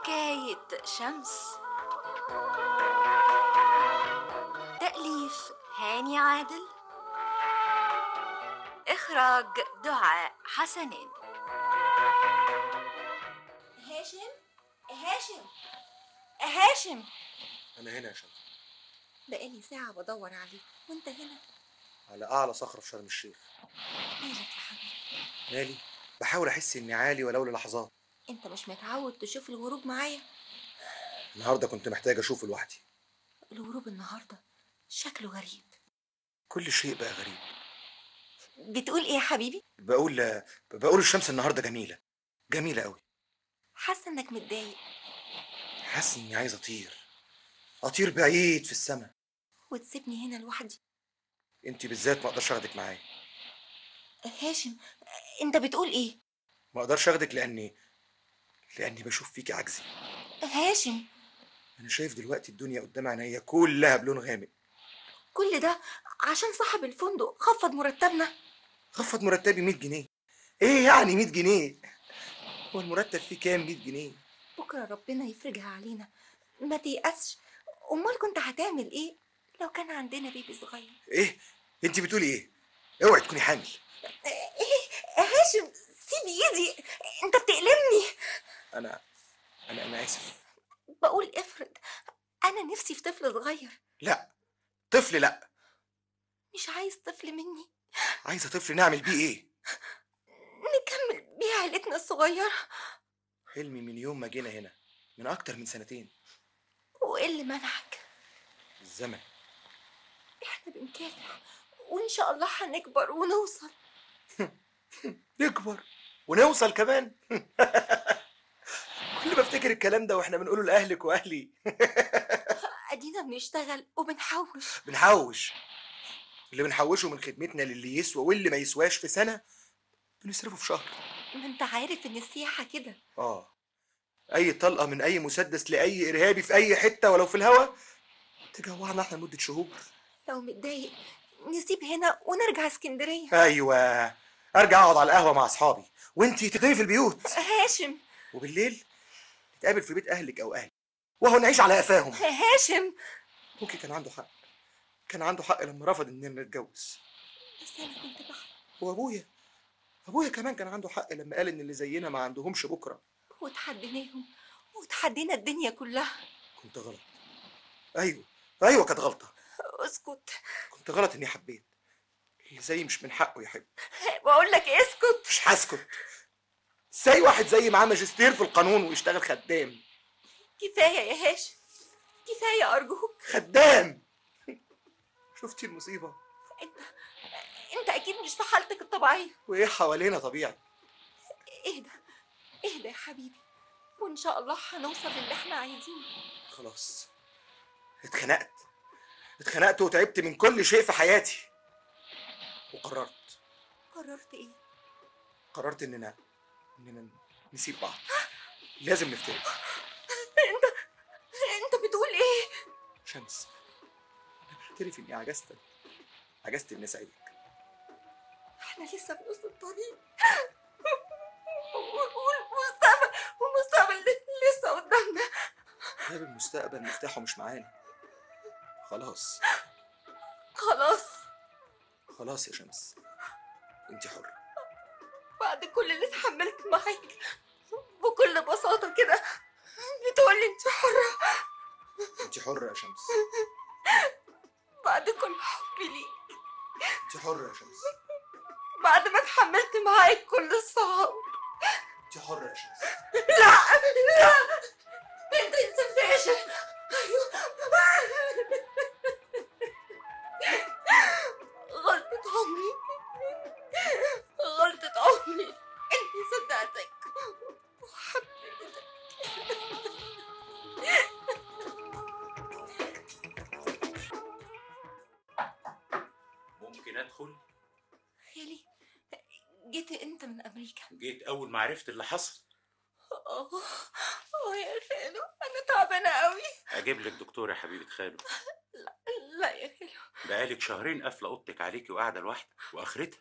حكاية شمس تأليف هاني عادل إخراج دعاء حسنين هاشم هاشم هاشم أنا هنا يا شمس بقالي ساعة بدور عليك وانت هنا على أعلى صخرة في شرم الشيخ مالك يا حبيبي مالي بحاول أحس إني عالي ولو للحظات انت مش متعود تشوف الغروب معايا النهاردة كنت محتاج أشوفه لوحدي الغروب النهاردة شكله غريب كل شيء بقى غريب بتقول ايه يا حبيبي بقول بقول الشمس النهاردة جميلة جميلة قوي حاسة انك متضايق حاسس إني عايز أطير أطير بعيد في السماء وتسيبني هنا لوحدي أنت بالذات ما أقدرش أخدك معايا هاشم انت بتقول ايه ما أقدرش أخدك لأني لأني بشوف فيكي عجزي هاشم أنا شايف دلوقتي الدنيا قدام عينيا كلها بلون غامق كل ده عشان صاحب الفندق خفض مرتبنا خفض مرتبي 100 جنيه إيه يعني 100 جنيه هو المرتب فيه كام 100 جنيه بكرة ربنا يفرجها علينا ما تيأسش امال كنت هتعمل ايه لو كان عندنا بيبي صغير ايه انت بتقولي ايه اوعي تكوني حامل ايه هاشم سيب ايدي انت بتألمني انا انا انا اسف بقول افرض انا نفسي في طفل صغير لا طفل لا مش عايز طفل مني عايزه طفل نعمل بيه ايه نكمل بيه عيلتنا الصغيرة حلمي من يوم ما جينا هنا من اكتر من سنتين وايه اللي منعك الزمن احنا بنكافح وان شاء الله هنكبر ونوصل نكبر ونوصل كمان كل ما افتكر الكلام ده واحنا بنقوله لاهلك واهلي ادينا بنشتغل وبنحوش بنحوش اللي بنحوشه من خدمتنا للي يسوى واللي ما يسواش في سنه بنصرفه في شهر ما انت عارف ان السياحة كده اه اي طلقه من اي مسدس لاي ارهابي في اي حته ولو في الهوا تجوعنا احنا لمده شهور لو متضايق نسيب هنا ونرجع اسكندرية ايوه ارجع اقعد على القهوه مع اصحابي وانتي تخدمي في البيوت هاشم وبالليل نتقابل في بيت اهلك او اهلي وهو نعيش على قفاهم هاشم ابوكي كان عنده حق كان عنده حق لما رفض اننا نتجوز بس انا كنت بحلم وابويا ابويا كمان كان عنده حق لما قال ان اللي زينا ما عندهمش بكره وتحديناهم وتحدينا الدنيا كلها كنت غلط ايوه ايوه كانت غلطه اسكت كنت غلط اني حبيت اللي زيي مش من حقه يحب بقول لك اسكت مش هسكت ازاي واحد زي معاه ماجستير في القانون ويشتغل خدام كفاية يا هاشم كفاية أرجوك خدام شفتي المصيبة أنت أنت أكيد مش في حالتك الطبيعية وايه حوالينا طبيعي اهدى اهدى يا حبيبي وإن شاء الله هنوصل للي احنا عايزينه خلاص اتخنقت اتخنقت وتعبت من كل شيء في حياتي وقررت قررت إيه؟ قررت اننا اننا نسيب بعض لازم نفترق أنت أنت بتقول إيه؟ شمس انا بعترف اني عجزت عجزت اني اسعدك احنا لسه في نص الطريق والمستقبل والمستقبل لسه قدامنا باب المستقبل مفتاحه مش معانا خلاص خلاص خلاص يا شمس انت حرة بعد كل اللي اتحملت معاك بكل بساطة كده بتقولي انت حرة انت حرة يا شمس بعد كل حبي ليك انت حرة يا شمس بعد ما اتحملت معاك كل الصعاب انت حرة يا شمس لا لا انت انسان فاشل غلطة عمري غلطة عمري اني صدقتك وحبيتك ممكن ادخل خالي جيت انت من امريكا جيت اول ما عرفت اللي حصل اه اه يا خالو انا تعبانه قوي اجيب لك دكتور يا حبيبه خالو لا يا خالو بقالك شهرين قافله اوضتك عليكي وقاعده لوحدك واخرتها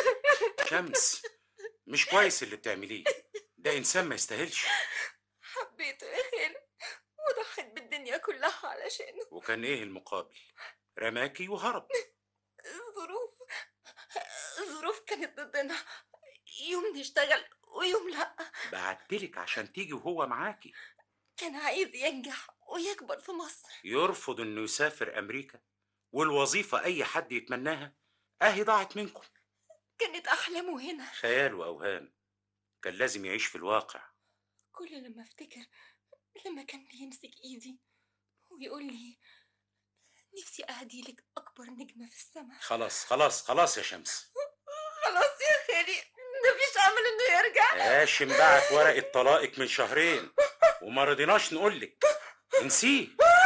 شمس مش كويس اللي بتعمليه ده انسان ما يستاهلش حبيت حبيته يا خالو وضحيت بالدنيا كلها علشانه وكان ايه المقابل رماكي وهرب الظروف الظروف كانت ضدنا يوم نشتغل ويوم لا بعتلك عشان تيجي وهو معاكي كان عايز ينجح ويكبر في مصر يرفض انه يسافر امريكا والوظيفة اي حد يتمناها اهي ضاعت منكم كانت أحلامه هنا خيال واوهام كان لازم يعيش في الواقع كل لما افتكر لما كان بيمسك ايدي ويقول لي نفسي اهدي لك اكبر نجمه في السماء خلاص خلاص خلاص يا شمس خلاص يا خالي مفيش امل انه يرجع هاشم بعت ورقة طلاقك من شهرين وما رضيناش نقولك انسيه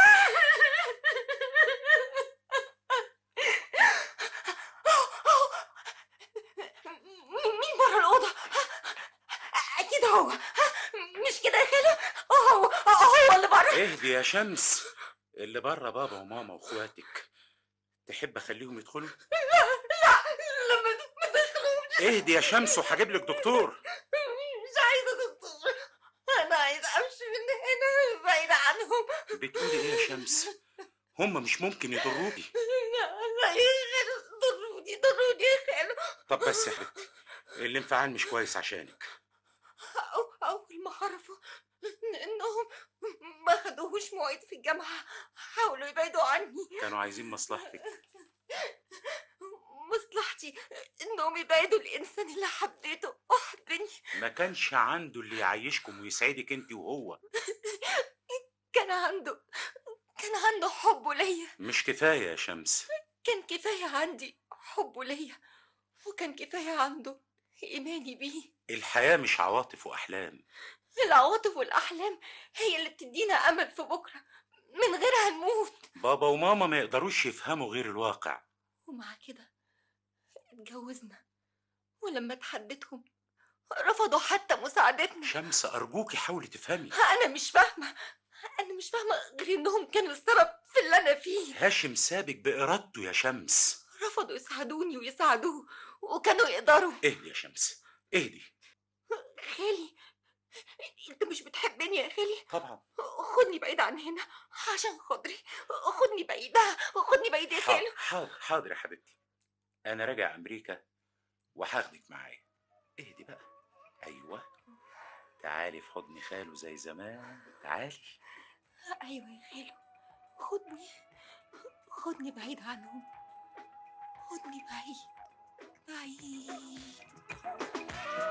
مين بره الاوضه اكيد هو مش كده يا خالو هو هو اللي بره اهدي يا شمس اللي بره بابا وماما واخواتك تحب اخليهم يدخلوا لما ما تدخلوش اهدي يا شمس وهجيب لك دكتور مش عايزه دكتور انا عايزه امشي من هنا بعيد عنهم بتقولي ايه يا شمس هم مش ممكن يضروكي لا يا خالو ضروني ضروني يا خالو طب بس يا حبيبتي الانفعال مش كويس عشانك أو أول ما عرفوا إن- إنهم ما خدوهوش معيد في الجامعة حاولوا يبعدوا عني كانوا عايزين مصلحتك مصلحتي إنهم يبعدوا الإنسان اللي حبيته وحبني ما كانش عنده اللي يعيشكم ويسعدك انت وهو كان عنده كان عنده حبه ليا مش كفايه يا شمس كان كفاية عندي حبه ليا وكان كفاية عنده إيماني بيه الحياه مش عواطف واحلام العواطف والأحلام هي اللي بتدينا أمل في بكرة من غيرها نموت بابا وماما ما يقدروش يفهموا غير الواقع ومع كده اتجوزنا ولما اتحدتهم رفضوا حتى مساعدتنا شمس ارجوكي حاولي تفهمي انا مش فاهمه انا مش فاهمه غير انهم كانوا السبب في اللي انا فيه هاشم سابك بارادته يا شمس رفضوا يساعدوني ويساعدوه وكانوا يقدروا اهدي يا شمس اهدي خالي انت مش بتحبني يا خالي طبعا خدني بعيد عن هنا عشان خاطري خدني بعيدها خدني بعيد يا خالي حاضر حاضر حاضر يا حبيبتي انا راجع امريكا وهاخدك معايا اهدي بقى ايوه تعالي في حضن خاله زي زمان تعالي ايوه يا خالو خدني خدني بعيد عنهم خدني بعيد بعيد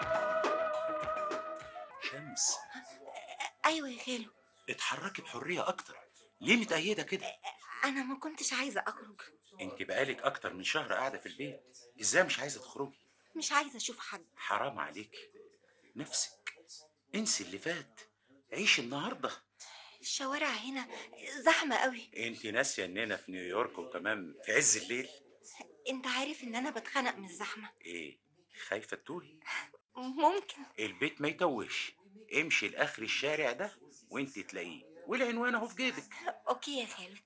شمس ايوه يا خالو اتحركي بحريه اكتر ليه متأيدة كده انا ما كنتش عايزه اخرج انت بقالك اكتر من شهر قاعده في البيت ازاي مش عايزه تخرجي مش عايزه اشوف حد حرام عليك نفسك انسي اللي فات عيشي النهارده الشوارع هنا زحمه قوي انت ناسيه اننا في نيويورك وكمان في عز الليل انت عارف ان انا بتخنق من الزحمه ايه خايفه تتوهي ممكن البيت ما يتوهش امشي لاخر الشارع ده وانت تلاقيه والعنوان اهو في جيبك اوكي يا خالو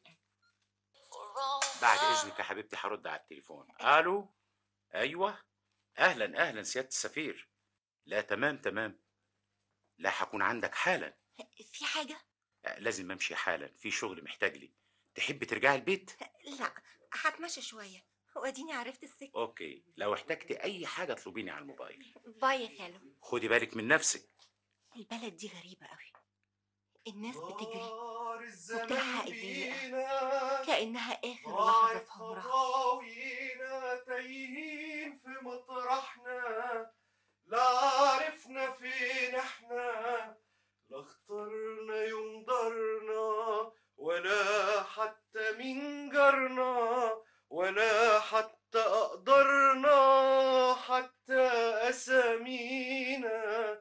بعد اذنك يا حبيبتي هرد على التليفون الو ايوه اهلا اهلا سياده السفير لا تمام تمام لا هكون عندك حالا في حاجه آه، لازم امشي حالا في شغل محتاج لي تحب ترجعي البيت لا هتمشى شويه واديني عرفت السكه اوكي لو احتجتي اي حاجه اطلبيني على الموبايل باي يا خالو خدي بالك من نفسك البلد دي غريبه قوي الناس بتجري وبتلحق وبتلحق الدقيقة. كانها اخر لحظه في عمرها خطاوينا تايهين في مطرحنا لا عرفنا فين احنا لا اخترنا يوم دارنا ولا حتى من جارنا ولا حتى أقدرنا حتى أسامينا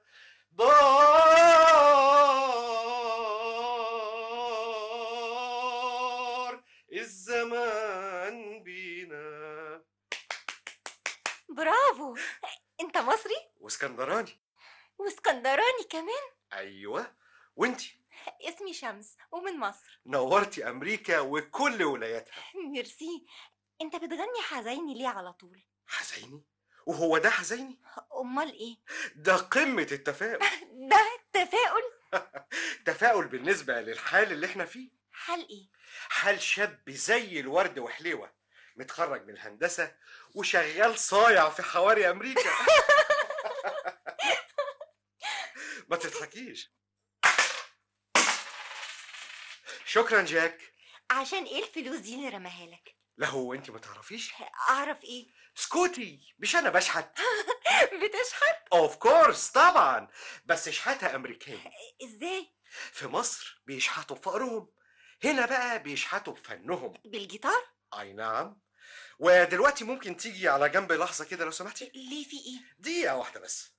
دار الزمان بينا برافو انت مصري واسكندراني واسكندراني كمان ايوه وانتي اسمي شمس ومن مصر نورتي امريكا وكل ولاياتها ميرسي انت بتغني حزيني ليه على طول حزيني وهو ده حزيني امال ايه ده قمة التفاؤل ده تفاؤل تفاؤل بالنسبة للحال اللي احنا فيه حال ايه حال شاب زي الورد وحليوة متخرج من الهندسة وشغال صايع في حواري أمريكا ما تضحكيش شكرا جاك عشان ايه الفلوس دي اللي رماها لك لا هو انت ما تعرفيش اعرف ايه سكوتي مش انا بشحت بتشحت اوف كورس طبعا بس شحاتة امريكاني ازاي في مصر بيشحتوا بفقرهم هنا بقى بيشحتوا بفنهم بالجيتار اي نعم ودلوقتي ممكن تيجي على جنب لحظة كده لو سمحتي ليه في ايه دقيقة واحدة بس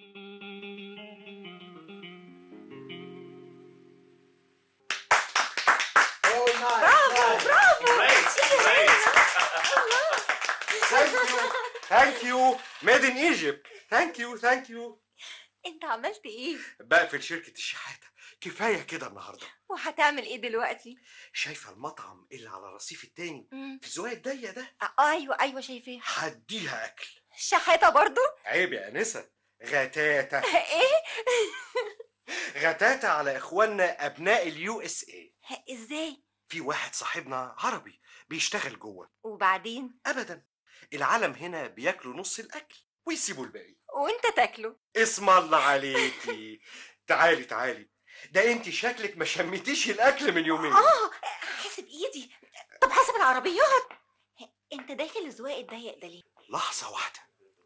ثانك يو ميد ان ايجيبت ثانك يو ثانك يو انت عملت ايه بقفل شركة الشحاتة كفاية كده النهاردة وهتعمل ايه دلوقتي شايفة المطعم اللي على الرصيف التاني مم. في الزوايا الضيق ده آه، ايوه ايوه شايفاه هديها أكل شحاته برضو عيب يا أنسة غتاتة ايه غتاتة على إخواننا أبناء اليو اس اي ازاي في واحد صاحبنا عربي بيشتغل جوه وبعدين أبدا العالم هنا بياكلوا نص الأكل ويسيبوا الباقي وانت تاكله اسم الله عليكي تعالي تعالي ده انت شكلك ما شميتيش الاكل من يومين اه حاسب ايدي طب حاسب العربيات انت داخل الزواق الضيق ده ليه لحظة واحدة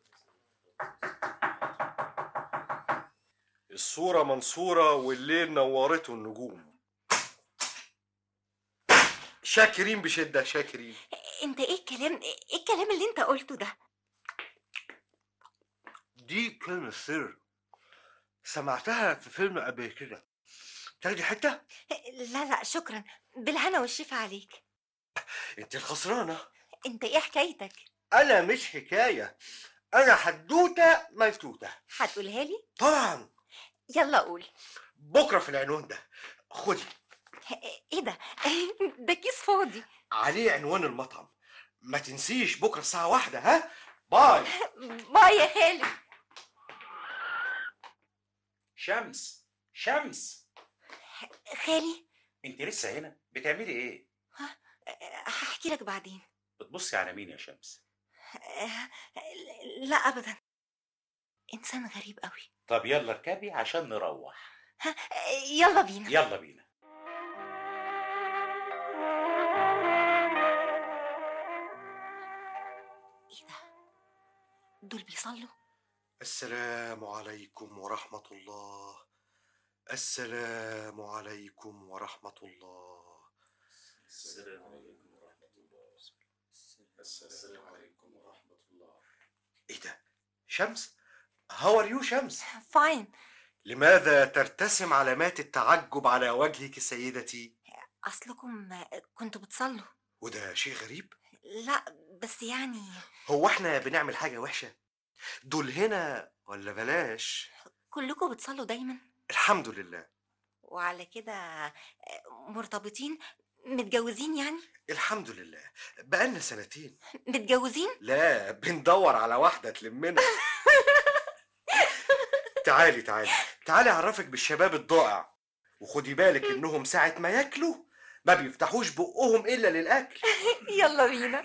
الصورة منصورة والليل نورته النجوم شاكرين بشدة شاكرين انت ايه الكلام ايه الكلام اللي انت قلته ده دي كلمة سر سمعتها في فيلم قبل كده تاخدي حتة؟ لا لا شكرا بالهنا والشفا عليك انت الخسرانة انت ايه حكايتك انا مش حكاية انا حدوتة ملتوتة هتقولها لي طبعا يلا قول بكرة في العنوان ده خدي ايه ده ده كيس فاضي عليه عنوان المطعم ما تنسيش بكرة الساعة واحدة ها باي باي يا خالد شمس شمس خالي انت لسه هنا بتعملي ايه هحكي لك بعدين بتبصي على مين يا شمس لا ابدا انسان غريب قوي طب يلا اركبي عشان نروح يلا بينا يلا بينا ايه ده دول بيصلوا السلام عليكم ورحمة الله السلام عليكم ورحمة الله السلام عليكم ورحمة الله السلام عليكم ورحمة الله ايه ده شمس هاو ار يو شمس فاين لماذا ترتسم علامات التعجب على وجهك سيدتي اصلكم كنتوا بتصلوا وده شيء غريب لا بس يعني هو احنا بنعمل حاجة وحشة دول هنا ولا بلاش كلكم بتصلوا دايما الحمد لله وعلى كده مرتبطين متجوزين يعني الحمد لله بقالنا سنتين متجوزين لا بندور على واحدة تلمنا تعالي تعالي تعالي اعرفك بالشباب الضائع وخدي بالك انهم ساعة ما ياكلوا ما بيفتحوش بقهم الا للاكل يلا بينا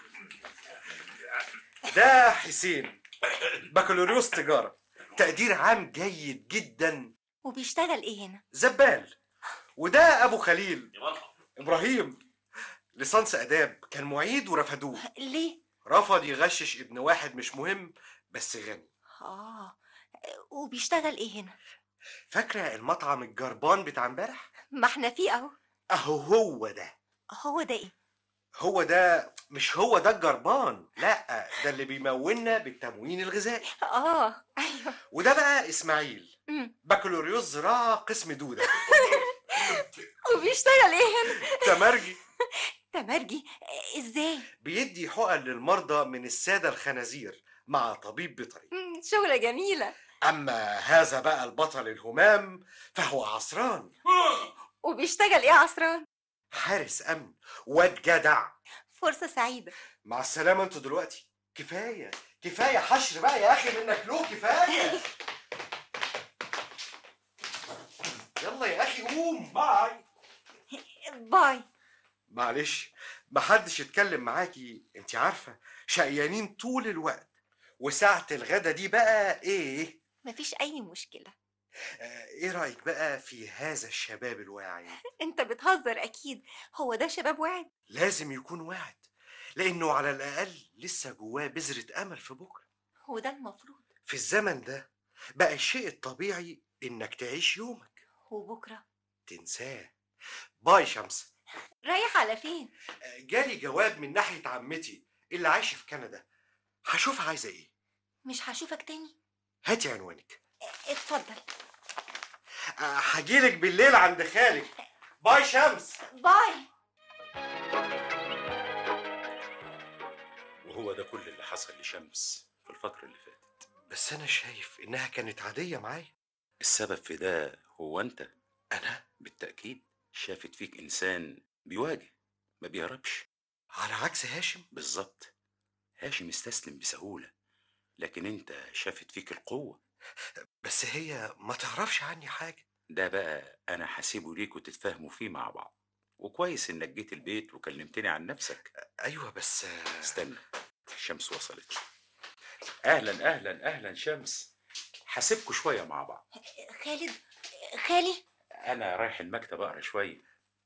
ده حسين بكالوريوس تجارة تقدير عام جيد جدا وبيشتغل ايه هنا زبال وده ابو خليل ابراهيم ليسانس اداب كان معيد ورفضوه ليه رفض يغشش ابن واحد مش مهم بس غني اه وبيشتغل ايه هنا فاكرة المطعم الجربان بتاع امبارح ما احنا فيه اهو اهو هو ده هو ده ايه هو ده مش هو ده الجربان لا ده اللي بيمولنا بالتموين الغذائي اه ايوه وده بقى اسماعيل مم. بكالوريوس زراعة قسم دودة وبيشتغل ايه هنا تمرجي تمرجي ازاي بيدي حقن للمرضى من السادة الخنازير مع طبيب بيطري مم، شغلة جميلة أما هذا بقى البطل الهمام فهو عصران وبيشتغل ايه عصران حارس أمن واد جدع فرصة سعيدة مع السلامة انتوا دلوقتي كفاية كفاية حشر بقى يا أخي منك له كفاية اخي قوم باي باي معلش محدش يتكلم معاكي انت عارفه شقيانين طول الوقت وساعة الغدا دي بقى ايه مفيش اي مشكله آه ايه رأيك بقى في هذا الشباب الواعي انت بتهزر اكيد هو ده شباب واعد لازم يكون واعد لانه على الاقل لسه جواه بذرة امل في بكره هو ده المفروض في الزمن ده بقى الشيء الطبيعي انك تعيش يومك وبكره تنساه باي شمس رايح على فين آه، جالي جواب من ناحية عمتي اللي عايشة في كندا هشوفها عايزة ايه مش هشوفك تاني هاتي عنوانك اتفضل آه، هجيلك بالليل عند خالك باي شمس باي وهو ده كل اللي حصل لشمس في الفترة اللي فاتت بس انا شايف انها كانت عادية معايا السبب في ده هو انت انا بالتأكيد شافت فيك إنسان بيواجه ما بيهربش على عكس هاشم بالظبط هاشم استسلم بسهولة لكن انت شافت فيك القوة بس هي ما تعرفش عني حاجة ده بقى أنا هسيبه ليك وتتفاهموا فيه مع بعض وكويس إنك جيت البيت وكلمتني عن نفسك ايوه بس آه، استنى الشمس وصلت أهلا أهلا أهلا شمس هسيبكوا شوية مع بعض خالد خالي أنا رايح المكتب أقرا شوية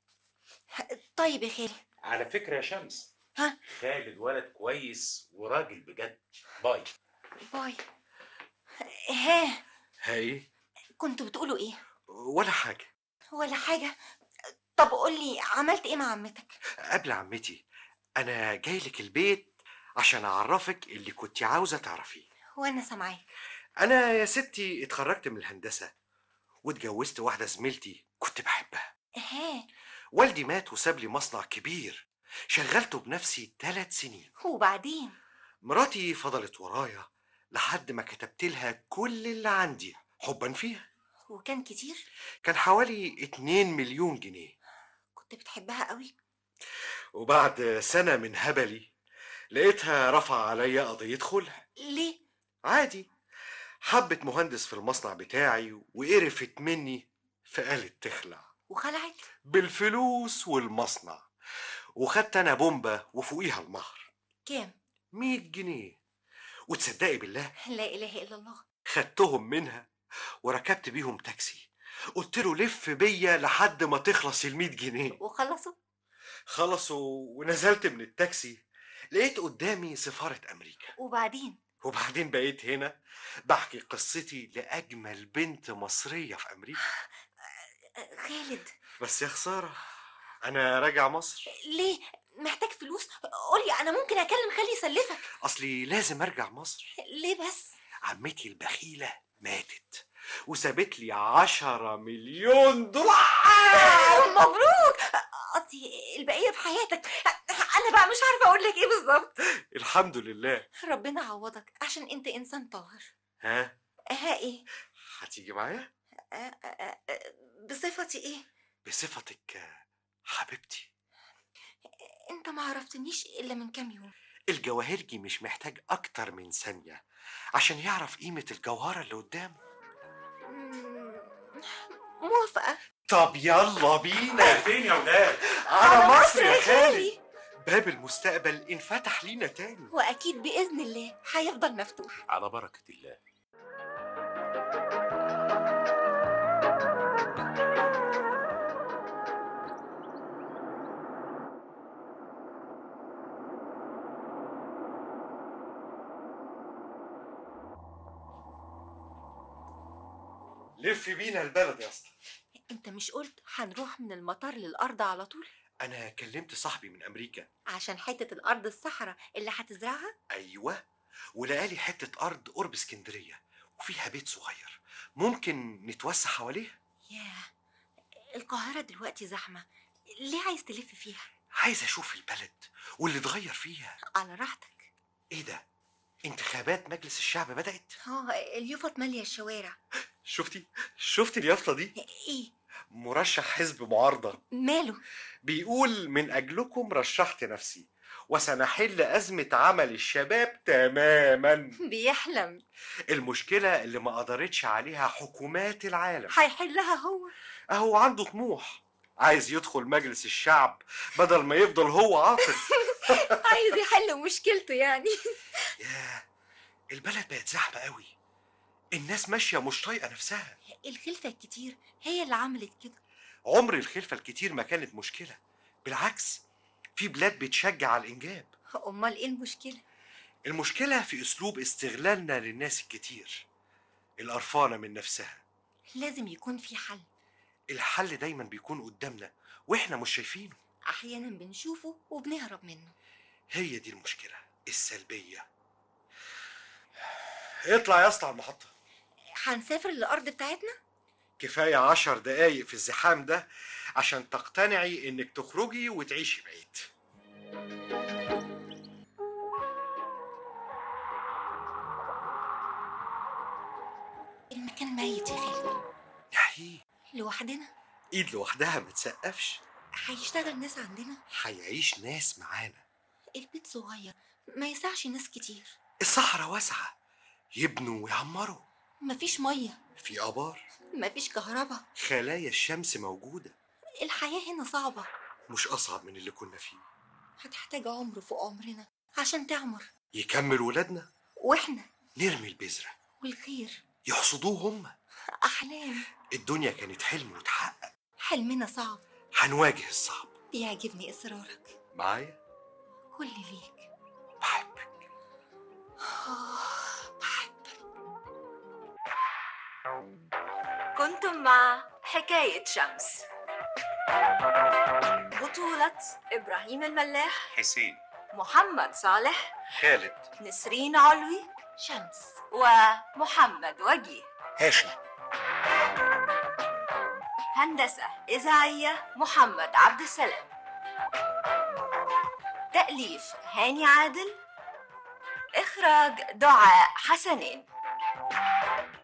طيب يا خالي على فكرة يا شمس ها خالد ولد كويس وراجل بجد باي باي ها هاي كنتوا بتقولوا ايه ولا حاجة ولا حاجه طب قولي عملت ايه مع عمتك قبل عمتي انا جايلك البيت عشان اعرفك اللي كنت عاوزة تعرفيه وانا سامعاك انا يا ستي اتخرجت من الهندسة واتجوزت واحدة زميلتي كنت بحبها ها والدي مات وساب لي مصنع كبير شغلته بنفسي ثلاث سنين وبعدين مراتي فضلت ورايا لحد ما كتبت لها كل اللي عندي حبا فيها وكان كتير كان حوالي 2 مليون جنيه كنت بتحبها قوي وبعد سنة من هبلي لقيتها رفع عليا قضية خلع ليه عادي حبت مهندس في المصنع بتاعي وقرفت مني فقالت تخلع وخلعت بالفلوس والمصنع وخدت انا بومبة وفوقيها المهر كام 100 جنيه وتصدقي بالله لا اله الا الله خدتهم منها وركبت بيهم تاكسي قلت له لف بيا لحد ما تخلص ال 100 جنيه وخلصوا خلصوا ونزلت من التاكسي لقيت قدامي سفارة أمريكا وبعدين وبعدين بقيت هنا بحكي قصتي لأجمل بنت مصرية في أمريكا آه، خالد بس يا خسارة أنا راجع مصر ليه محتاج فلوس قولي انا ممكن اكلم خالي يسلفك أصلي لازم أرجع مصر ليه بس عمتي البخيلة ماتت وسابت لي عشرة مليون دولار مبروك قصدي البقيه في حياتك انا بقى مش عارفه اقول لك ايه بالظبط الحمد لله ربنا يعوضك عشان انت انسان طاهر ها ها ايه هتيجي معايا آه، آه، آه، بصفتي ايه بصفتك آه، حبيبتي انت ما عرفتنيش الا من كام يوم الجواهرجي مش محتاج أكتر من ثانية عشان يعرف قيمة الجوهرة اللي قدامه مم، موافقه طب يلا بينا فين يا ولاد على مصر يا خالي. خالي باب المستقبل انفتح لينا تاني واكيد باذن الله هيفضل مفتوح على بركة الله لف بينا البلد يا اسطى انت مش قلت هنروح من المطار للارض على طول انا كلمت صاحبي من امريكا عشان حته الارض الصحراء اللي هتزرعها ايوه ولقالي حته ارض قرب اسكندريه وفيها بيت صغير ممكن نتوسع حواليه ياه القاهره دلوقتي زحمه ليه عايز تلف فيها عايز اشوف البلد واللي اتغير فيها على راحتك ايه ده انتخابات مجلس الشعب بدات اه اليوفط ماليه الشوارع شفتي شفتي اليافطه دي ايه مرشح حزب معارضه ماله بيقول من اجلكم رشحت نفسي وسنحل أزمة عمل الشباب تماما بيحلم المشكلة اللي ما قدرتش عليها حكومات العالم هيحلها هو أهو عنده طموح عايز يدخل مجلس الشعب بدل ما يفضل هو عاطل عايز يحل مشكلته يعني ياه البلد بقت زحمة قوي الناس ماشية مش طايقة نفسها الخلفة الكتير هي اللي عملت كده عمر الخلفة الكتير ما كانت مشكلة بالعكس في بلاد بتشجع على الإنجاب امال ايه المشكلة المشكلة في أسلوب استغلالنا للناس الكتير القرفانة من نفسها لازم يكون في حل الحل دايما بيكون قدامنا وإحنا مش شايفينه احيانا بنشوفه وبنهرب منه هي دي المشكلة السلبية اطلع يا اسطى على المحطة هنسافر للارض بتاعتنا كفاية عشر دقايق في الزحام ده عشان تقتنعي إنك تخرجي وتعيشي بعيد المكان ميت يا خالد يحيي لوحدنا إيد لوحدها ما تسقفش هيشتغل ناس عندنا هيعيش ناس معانا البيت صغير ما يسعش ناس كتير الصحراء واسعة يبنوا ويعمروا مفيش مية في آبار مفيش كهرباء خلايا الشمس موجودة الحياة هنا صعبة مش أصعب من اللي كنا فيه هتحتاج عمر فوق عمرنا عشان تعمر يكمل ولادنا واحنا نرمي البذرة والخير يحصدوه هم أحلام الدنيا كانت حلم وتحقق حلمنا صعب هنواجه الصعب بيعجبني إصرارك معايا كل ليك بحبك بحبك كنتم مع حكاية شمس بطولة إبراهيم الملاح حسين محمد صالح خالد نسرين علوي شمس ومحمد وجيه هاشم هندسة إذاعية محمد عبد السلام تأليف هاني عادل إخراج دعاء حسنين